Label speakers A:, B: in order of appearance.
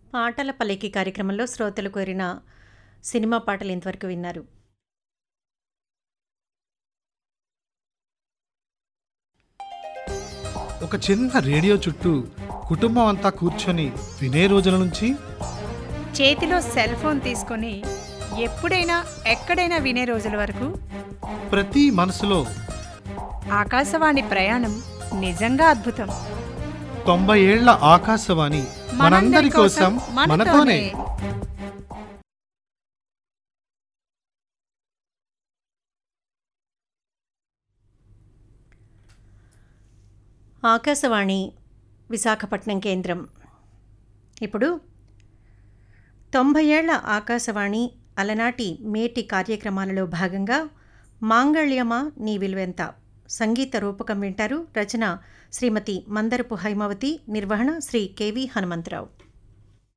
A: పాటల పలికి కార్యక్రమంలో శ్రోతలు కోరిన సినిమా పాటలు ఇంతవరకు విన్నారు
B: ఒక చిన్న రేడియో చుట్టూ కుటుంబం అంతా కూర్చొని వినే రోజుల నుంచి
C: చేతిలో సెల్ ఫోన్ తీసుకొని ఎప్పుడైనా ఎక్కడైనా వినే రోజుల వరకు
B: ప్రతి మనసులో
C: ఆకాశవాణి ప్రయాణం నిజంగా అద్భుతం
B: తొంభై ఏళ్ల ఆకాశవాణి మనందరి కోసం మనతోనే
A: ఆకాశవాణి విశాఖపట్నం కేంద్రం ఇప్పుడు తొంభై ఏళ్ల ఆకాశవాణి అలనాటి మేటి కార్యక్రమాలలో భాగంగా మాంగళ్యమా నీ విలువెంత సంగీత రూపకం వింటారు రచన శ్రీమతి మందరపు హైమవతి నిర్వహణ శ్రీ కెవి హనుమంతరావు